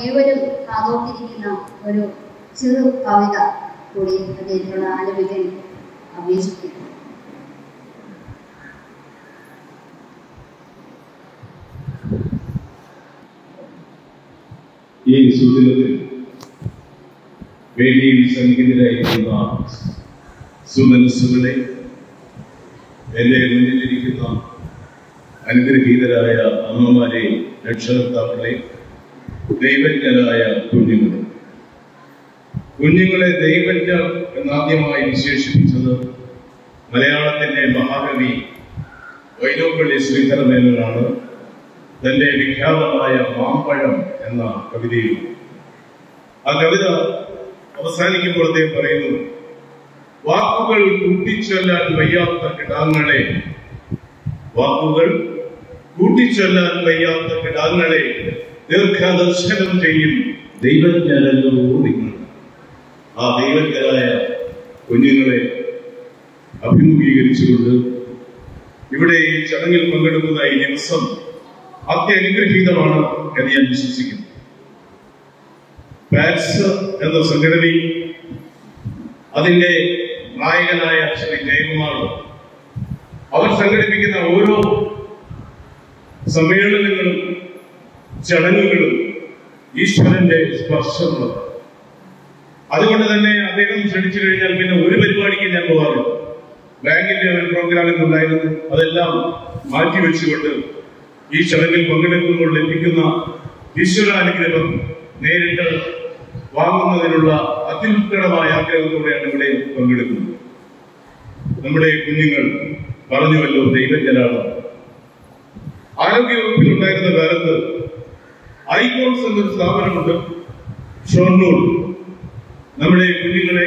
ഏവരും കാതോർത്തിരിക്കുന്ന ഒരു ചെറു കവിത കൂടി അദ്ദേഹത്തിനോട് ആലപിക്കാൻ അപേക്ഷിക്കുന്നു ഈ സുദിനത്തിൽ വേദിയിൽ സന്നിഹിതരായിരിക്കുന്ന സുമനസ്സുകളെ എന്റെ മുന്നിലിരിക്കുന്ന അനുഗ്രഹീതരായ അമ്മമാരെ രക്ഷകർത്താക്കളെ ദൈവജ്ഞരായ കുഞ്ഞുങ്ങളെ കുഞ്ഞുങ്ങളെ ദൈവജ്ഞ എന്നാദ്യമായി വിശേഷിപ്പിച്ചത് മലയാളത്തിന്റെ മഹാകവി വൈലോപ്പള്ളി ശ്രീധരമേനോനാണ് തന്റെ വിഖ്യാതമായ മാമ്പഴം എന്ന കവിതയിൽ ആ കവിത അവസാനിക്കുമ്പോൾ അദ്ദേഹം പറയുന്നു വാക്കുകൾ കൂട്ടിച്ചൊല്ലാൻ വയ്യാത്ത കിടാങ്ങളെ വാക്കുകൾ കൂട്ടിച്ചൊല്ലാൻ വയ്യാത്ത കിടാങ്ങളെ ദീർഘദർശനം ചെയ്യും ദൈവജ്ഞരല്ലോ നിങ്ങൾ ആ ദൈവജ്ഞരായ കുഞ്ഞുങ്ങളെ അഭിമുഖീകരിച്ചുകൊണ്ട് ഇവിടെ ഈ ചടങ്ങിൽ പങ്കെടുക്കുന്ന ഈ ദിവസം അത്യനുഗ്രഹീതമാണ് എന്ന് ഞാൻ വിശ്വസിക്കുന്നു പാറ്റ്സ് എന്ന സംഘടനയും അതിന്റെ നായകനായ ശ്രീ ജയകുമാർ അവർ സംഘടിപ്പിക്കുന്ന ഓരോ സമ്മേളനങ്ങളും ചടങ്ങുകളും ഈശ്വരന്റെ സ്പർശമുള്ളത് അതുകൊണ്ട് തന്നെ അദ്ദേഹം ക്ഷണിച്ചു കഴിഞ്ഞാൽ പിന്നെ ഒരു പരിപാടിക്ക് ഞാൻ പോകാറില്ല ബാങ്കിന്റെ ഒരു പ്രോഗ്രാമിൽ ഉണ്ടായിരുന്നു അതെല്ലാം മാറ്റിവെച്ചുകൊണ്ട് ഈ ചടങ്ങിൽ പങ്കെടുക്കുമ്പോൾ ലഭിക്കുന്ന ഈശ്വരാനുഗ്രഹം നേരിട്ട് വാങ്ങുന്നതിനുള്ള അത്യുത്കടമായ ആഗ്രഹത്തോടെയാണ് ഇവിടെ പങ്കെടുക്കുന്നത് നമ്മുടെ കുഞ്ഞുങ്ങൾ പറഞ്ഞുവല്ലോ ദൈവജ്ഞരാണ് ആരോഗ്യവകുപ്പിൽ ഉണ്ടായിരുന്ന കാലത്ത് ഐകോൺസ് എന്നൊരു സ്ഥാപനമുണ്ട് ഷൊർണൂർ നമ്മുടെ കുഞ്ഞുങ്ങളെ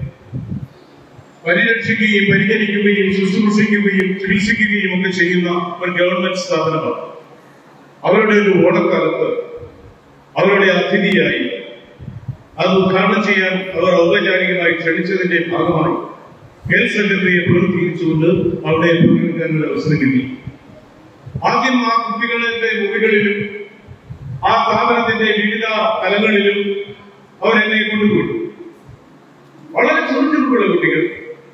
പരിരക്ഷിക്കുകയും പരിഹരിക്കുകയും ശുശ്രൂഷിക്കുകയും ചികിത്സിക്കുകയും ഒക്കെ ചെയ്യുന്ന ഒരു ഗവൺമെന്റ് സ്ഥാപനമാണ് അവരുടെ ഒരു ഓണക്കാലത്ത് അവരുടെ അതിഥിയായി അത് ഉദ്ഘാടനം ചെയ്യാൻ അവർ ഔപചാരികമായി ക്ഷണിച്ചതിന്റെ ഭാഗമായി ഹെൽത്ത് സെക്രട്ടറിയെ പ്രതിനിധീകരിച്ചുകൊണ്ട് അവിടെ പങ്കെടുക്കാൻ ഒരു അവസരം കിട്ടി ആദ്യം ആ കുട്ടികളുടെ മുറികളിലും ആ സ്ഥാപനത്തിന്റെ വിവിധ തലങ്ങളിലും അവരെന്നെ കൊണ്ടുപോയി വളരെ ചുറുചുറുക്കുള്ള കുട്ടികൾ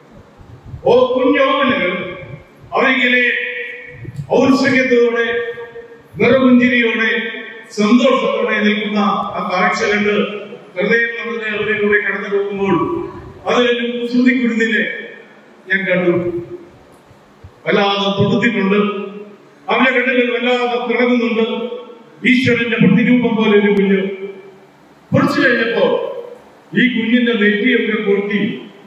ഓ കുഞ്ഞോമനകൾ അവരിങ്ങനെ ഔത്സുക്യത്തോടെ നിറപുഞ്ചിരിയോടെ സന്തോഷത്തോടെ നിൽക്കുന്ന ആ കാഴ്ച കണ്ട് ഹൃദയം നമ്മുടെ അവരെ കൂടെ കടന്നു പോകുമ്പോൾ അതിലൊരു കുസൃതിക്കുരുന്നിനെ ഞാൻ കണ്ടു വല്ലാതെ തൊടുത്തിട്ടുണ്ട് അവന്റെ കണ്ണുകൾ വല്ലാതെ തിളങ്ങുന്നുണ്ട് ഈശ്വരന്റെ പ്രതിരൂപം പോലെ ഒരു കുഞ്ഞ് കുറച്ചു കഴിഞ്ഞപ്പോ ഈ കുഞ്ഞിന്റെ നെറ്റിയൊക്കെ പൊട്ടി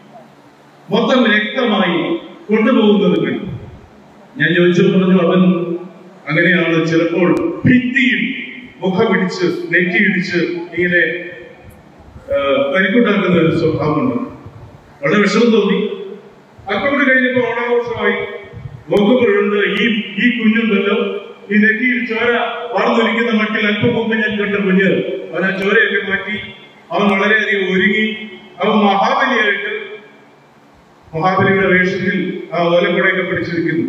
മൊത്തം രക്തമായി കൊണ്ടുപോകുന്നത് കണ്ടു ഞാൻ ചോദിച്ചു പറഞ്ഞു അവൻ അങ്ങനെയാണ് ചിലപ്പോൾ ഭിത്തിയിൽ മുഖമിടിച്ച് നെറ്റിയിടിച്ച് ഇങ്ങനെ ആ, പരിക്കുണ്ടാക്കുന്ന ഒരു സ്വഭാവമുണ്ട് വളരെ വിഷമം തോന്നി അല്പം കൂടി കഴിഞ്ഞപ്പോ ഓണാഘോഷമായി നോക്കുമ്പോഴുണ്ട് ഈ ഈ കുഞ്ഞുണ്ടല്ലോ ഈ നെറ്റിയിൽ ചോര വളർന്നൊലിക്കുന്ന മട്ടിൽ അല്പം മുമ്പ് ഞാൻ കണ്ട കുഞ്ഞ് അവൻ ആ ചോരയൊക്കെ മാറ്റി അവൻ വളരെയധികം ഒരുങ്ങി അവൻ മഹാബലിയായിട്ട് മഹാബലിയുടെ വേഷത്തിൽ ആ ഓലക്കുടയൊക്കെ പിടിച്ചിരിക്കുന്നു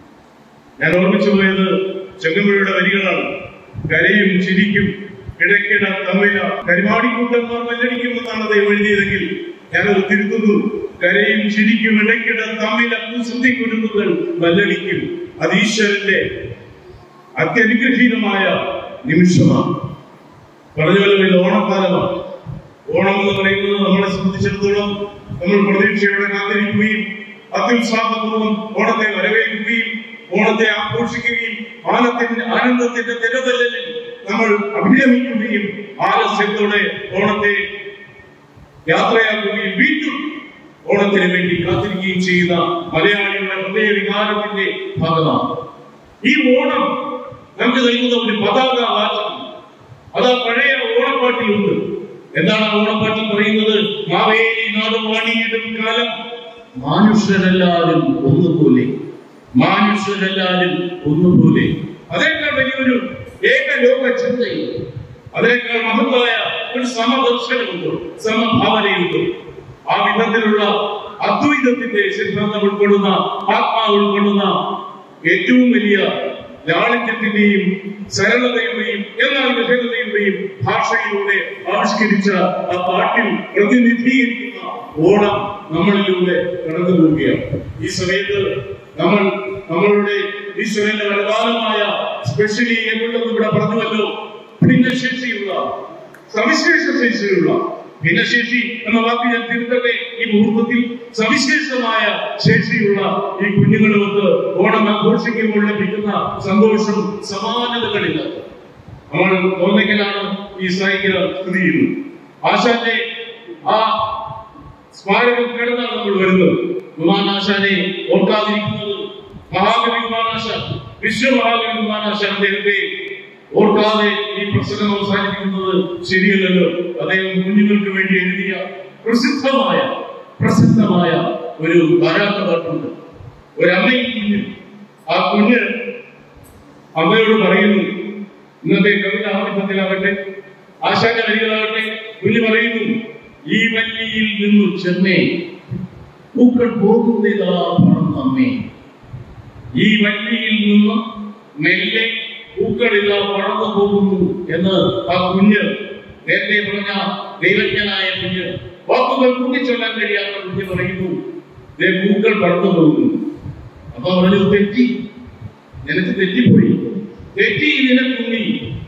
ഞാൻ ഓർമ്മിച്ചു പോയത് ചെങ്ങമ്പുഴയുടെ വരികളാണ് കരയും ചിരിക്കും ഇടയ്ക്കിട തമ്മില കരിമാടിക്കൂട്ടന്മാർ മല്ലടിക്കുമെന്നാണ് അദ്ദേഹം എഴുതിയതെങ്കിൽ ഞാനത് തിരുത്തുന്നു കരയും ചിരിക്കും ഇടയ്ക്കിട തമ്മില കുസൃതി കുരുന്നുകൾ മല്ലടിക്കും അത് ഈശ്വരന്റെ അത്യനുഗ്രഹീതമായ നിമിഷമാണ് പറഞ്ഞ പോലെ ഇത് ഓണക്കാലമാണ് ഓണം എന്ന് പറയുന്നത് നമ്മളെ സംബന്ധിച്ചിടത്തോളം നമ്മൾ പ്രതീക്ഷയോടെ കാത്തിരിക്കുകയും അത്യുത്സാഹപൂർവ്വം ഓണത്തെ വരവേൽക്കുകയും ഓണത്തെ ആഘോഷിക്കുകയും ആനത്തിന്റെ ആനന്ദത്തിന്റെ തിരതല്ലിൽ നമ്മൾ അഭിരമിക്കുകയും ആലസ്യത്തോടെ ഓണത്തെ യാത്രയാക്കുകയും വീണ്ടും ഓണത്തിന് വേണ്ടി കാത്തിരിക്കുകയും ചെയ്യുന്ന മലയാളികളുടെ ഹൃദയ വികാരത്തിന്റെ ഭാഗമാണ് ഈ ഓണം നമുക്ക് നൽകുന്ന ഒരു പതാക വാചകം അത് ആ പഴയ ഓണപ്പാട്ടിലുണ്ട് എന്താണ് ആ ഓണപ്പാട്ടിൽ പറയുന്നത് മാവേലി നാടും വാണിയിടും കാലം മാനുഷ്യരെല്ലാവരും ഒന്നുപോലെ മാനുഷ്യരെല്ലാവരും ഒന്നുപോലെ അതേക്കാൾ വലിയൊരു ഏകലോക ചിന്തയും അതിനേക്കാൾ മഹത്തായ ഒരു സമദർശനമുണ്ടോ സമഭാവനയുണ്ടോ ആ വിധത്തിലുള്ള അദ്വൈതത്തിന്റെ സിദ്ധാന്തം ഉൾക്കൊള്ളുന്ന ആത്മാവ് ഉൾക്കൊള്ളുന്ന ഏറ്റവും വലിയ ലാളിത്യത്തിന്റെയും സരളതയുടെയും എന്നാൽ വിഭജനതയുടെയും ഭാഷയിലൂടെ ആവിഷ്കരിച്ച ആ പാട്ടിൽ പ്രതിനിധീകരിക്കുന്ന ഓണം നമ്മളിലൂടെ കടന്നു പോവുകയാണ് ഈ സമയത്ത് നമ്മൾ നമ്മളുടെ ഈശ്വരന്റെ വരദാനമായ സ്പെഷ്യലി എന്നുള്ളത് ഇവിടെ പറഞ്ഞുവല്ലോ ഭിന്നശേഷിയുള്ള സവിശേഷ ശേഷിയുള്ള ഭിന്നശേഷി എന്ന വാക്ക് ഞാൻ തിരുത്തട്ടെ ഈ മുഹൂർത്തത്തിൽ സവിശേഷമായ ശേഷിയുള്ള ഈ കുഞ്ഞുങ്ങളുമൊത്ത് ഓണം ആഘോഷിക്കുമ്പോൾ ലഭിക്കുന്ന സന്തോഷം സമാനതകളില്ല നമ്മൾ തോന്നിക്കലാണ് ഈ സൈക്യ സ്ഥിതി ചെയ്യുന്നത് ആശാന്റെ ആ സ്മാരകം കിടന്നാണ് നമ്മൾ വരുന്നത് വിമാനാശാനെ ഓർക്കാതിരിക്കുന്നത് മഹാകവി വിമാനാശാൻ വിശ്വമഹാകവി വിമാനാശാൻ അദ്ദേഹത്തെ ഓർക്കാതെ ഈ പ്രസംഗം അവസാനിപ്പിക്കുന്നത് ശരിയല്ലല്ലോ അദ്ദേഹം കുഞ്ഞുങ്ങൾക്ക് വേണ്ടി എഴുതിയ പ്രസിദ്ധമായ പ്രസിദ്ധമായ ഒരു ധാരാളപാട്ടുണ്ട് ഒരു അമ്മയും കുഞ്ഞും ആ കുഞ്ഞ് അമ്മയോട് പറയുന്നു ഇന്നത്തെ കവിത ആധിപത്യത്തിലാകട്ടെ ആശാന്റെ വരികളാകട്ടെ കുഞ്ഞു പറയുന്നു ഈ വല്ലിയിൽ നിന്നു ചെന്നേ പൂക്കൾ പോകുന്നതാ അമ്മേ ഈ വല്ലിയിൽ നിന്ന് മെല്ലെ പൂക്കളിതാ പറന്നു പോകുന്നു എന്ന് ആ കുഞ്ഞ് നേരത്തെ പറഞ്ഞ ദൈവജ്ഞനായ കുഞ്ഞ് വാക്കുകൾ കൂട്ടിച്ചൊല്ലാൻ കഴിയാത്ത കുഞ്ഞ് പറയുന്നു ദേ പൂക്കൾ പറന്നു പോകുന്നു അപ്പൊ പറഞ്ഞു തെറ്റി നിനക്ക് തെറ്റിപ്പോയി തെറ്റി നിനക്കുണ്ണി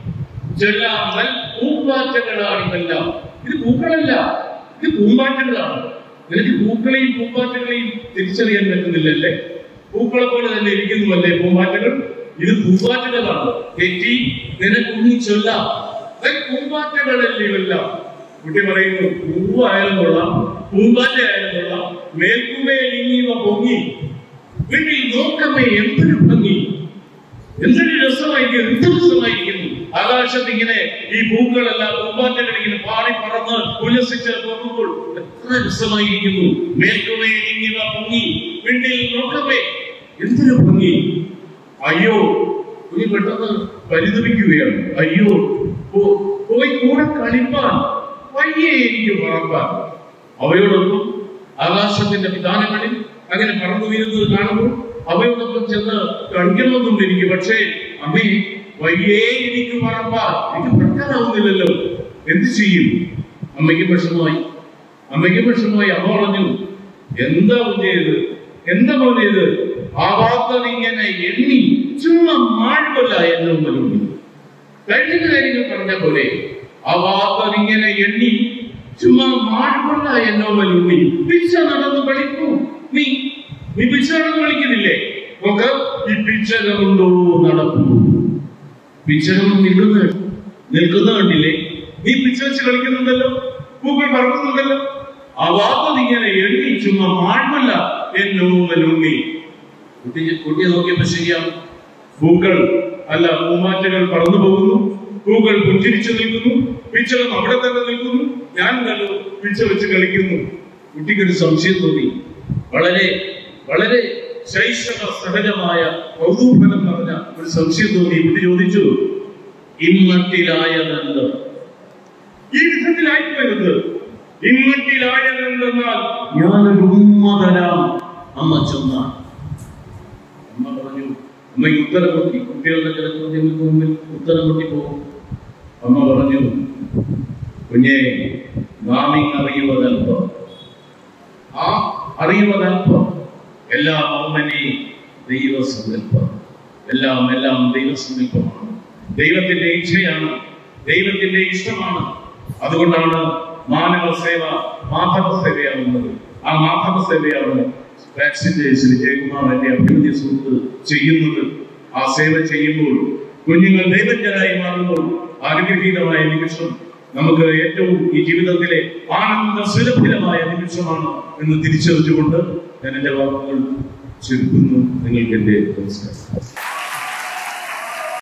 ചെല്ലാമൽ പൂമ്പാറ്റകളാണ് ഇതെല്ലാം ഇത് പൂക്കളല്ല ഇത് പൂമ്പാറ്റകളാണ് നിനക്ക് പൂക്കളെയും പൂമ്പാറ്റകളെയും തിരിച്ചറിയാൻ പറ്റുന്നില്ലല്ലേ പൂക്കളെ പോലെ തന്നെ ഇരിക്കുന്നുവല്ലേ പൂമ്പാറ്റകൾ ഇത് പൂമ്പാറ്റകളാണ് തെറ്റി നിനക്കുണ്ണി ചൊല്ലാം അത് പൂമ്പാറ്റകളല്ലേ ഇവെല്ലാം കുട്ടി പറയുന്നു പൂവായാലും കൊള്ളാം പൂമ്പാറ്റ ആയാലും കൊള്ളാം മേൽക്കുമേൽ ഇങ്ങിവ പൊങ്ങി വീട്ടിൽ നോക്കമേ എന്തൊരു ഭംഗി എന്തൊരു രസമായിരിക്കും എന്ത് രസമായിരിക്കുന്നു ആകാശത്ത് ഇങ്ങനെ ഈ പൂക്കളെല്ലാം പൂമ്പാറ്റകൾ ഇങ്ങനെ പാടി പറന്ന് ഉല്ലസിച്ച് പോകുമ്പോൾ എത്ര രസമായിരിക്കുന്നു മേൽക്കുമേ ഇങ്ങിവ പൊങ്ങി വീട്ടിൽ നോക്കമേ എന്തൊരു ഭംഗി അയ്യോ കുഞ്ഞി പെട്ടെന്ന് പരിതപിക്കുകയാണ് അയ്യോ പോ- പോയി കൂടെ കളിപ്പാൻ വയ്യേ എനിക്ക് പറപ്പാൻ അവയോടൊപ്പം ആകാശത്തിന്റെ വിധാനങ്ങളിൽ അങ്ങനെ പറന്നു വീരുന്നത് കാണുമ്പോൾ അവയോടൊപ്പം ചെന്ന് കളിക്കണമെന്നുണ്ട് എനിക്ക് പക്ഷേ അമ്മേ വയ്യേ എനിക്ക് പറപ്പാൻ എനിക്ക് പറക്കാനാവുന്നില്ലല്ലോ എന്ത് ചെയ്യും അമ്മയ്ക്ക് വിഷമമായി അമ്മയ്ക്ക് വിഷമമായി അമ്മ പറഞ്ഞു എന്താ ചെയ്ത് എന്താ ചെയ്ത് ആവാത്തതിങ്ങനെ എണ്ണി ചുമ്മാ മാഴുമല്ല എന്നും പറഞ്ഞു കഴിഞ്ഞ കാര്യങ്ങൾ പറഞ്ഞ പോലെ ആവാത്തതിങ്ങനെ എണ്ണി ചുമ്മാ മാഴുമല്ല എന്നോ മലുണ്ണി പിച്ച നടന്നു കളിക്കൂ നീ നീ പിച്ച നടന്ന് കളിക്കുന്നില്ലേ നോക്ക് ഈ പിച്ചകമുണ്ടോ നടക്കൂ പിച്ചകം നിൽക്കുന്ന നിൽക്കുന്ന കണ്ടില്ലേ നീ പിച്ച വെച്ച് കളിക്കുന്നുണ്ടല്ലോ പൂക്കൾ പറക്കുന്നുണ്ടല്ലോ അവാത്തതിങ്ങനെ എണ്ണി ചുമ്മാ മാഴുമല്ല എന്നോ മലുണ്ണി കുട്ടി കുട്ടിയെ നോക്കിയപ്പോ ശരിയാണ് പൂക്കൾ അല്ല പൂമാറ്റകൾ പറന്നു പോകുന്നു പൂക്കൾ പുഞ്ചിരിച്ചു നിൽക്കുന്നു പിച്ചകൾ അവിടെ തന്നെ നിൽക്കുന്നു ഞാൻ കണ്ടു പിച്ച വെച്ച് കളിക്കുന്നു കുട്ടിക്കൊരു സംശയം തോന്നി വളരെ വളരെ ശൈശവ സഹജമായ കൗതൂഹലം പറഞ്ഞ ഒരു സംശയം തോന്നി കുട്ടി ചോദിച്ചു ഇമ്മട്ടിലായതെന്ത് ഈ വിധത്തിലായിപ്പോയത് ഇമ്മട്ടിലായതെന്തെന്നാൽ ഞാനൊരു ഉമ്മ തരാം അമ്മ ചൊന്നാൻ അമ്മ പറഞ്ഞു അമ്മയ്ക്ക് ഉത്തരം കൊട്ടി കുട്ടികളുടെ ചില ചോദ്യങ്ങൾക്ക് മുമ്പിൽ ഉത്തരം കൊട്ടി പോകും അമ്മ പറഞ്ഞു കുഞ്ഞെ നാമിങ് അറിയുവതൽപ്പം ആ അറിയുവതൽപ്പം എല്ലാം അമ്മനെ ദൈവസങ്കല്പം എല്ലാം എല്ലാം ദൈവസങ്കല്പമാണ് ദൈവത്തിന്റെ ഇച്ഛയാണ് ദൈവത്തിന്റെ ഇഷ്ടമാണ് അതുകൊണ്ടാണ് മാനവ സേവ മാധവ സേവയാവുന്നത് ആ മാധവ സേവയാണ് വാക്സിന്റെ ശ്രീ ജയകുമാർ എന്റെ അഭിവൃദ്ധി സുഹൃത്ത് ചെയ്യുന്നത് ആ സേവ ചെയ്യുമ്പോൾ കുഞ്ഞുങ്ങൾ ദൈവജ്ഞരായി മാറുമ്പോൾ അനുഗ്രഹീതമായ നിമിഷം നമുക്ക് ഏറ്റവും ഈ ജീവിതത്തിലെ ആനന്ദ സുലഭമായ നിമിഷമാണ് എന്ന് തിരിച്ചറിഞ്ഞുകൊണ്ട് ഞാൻ എന്റെ വാക്കുകൾ ചുരുക്കുന്നു നിങ്ങൾക്ക് എന്റെ നമസ്കാരം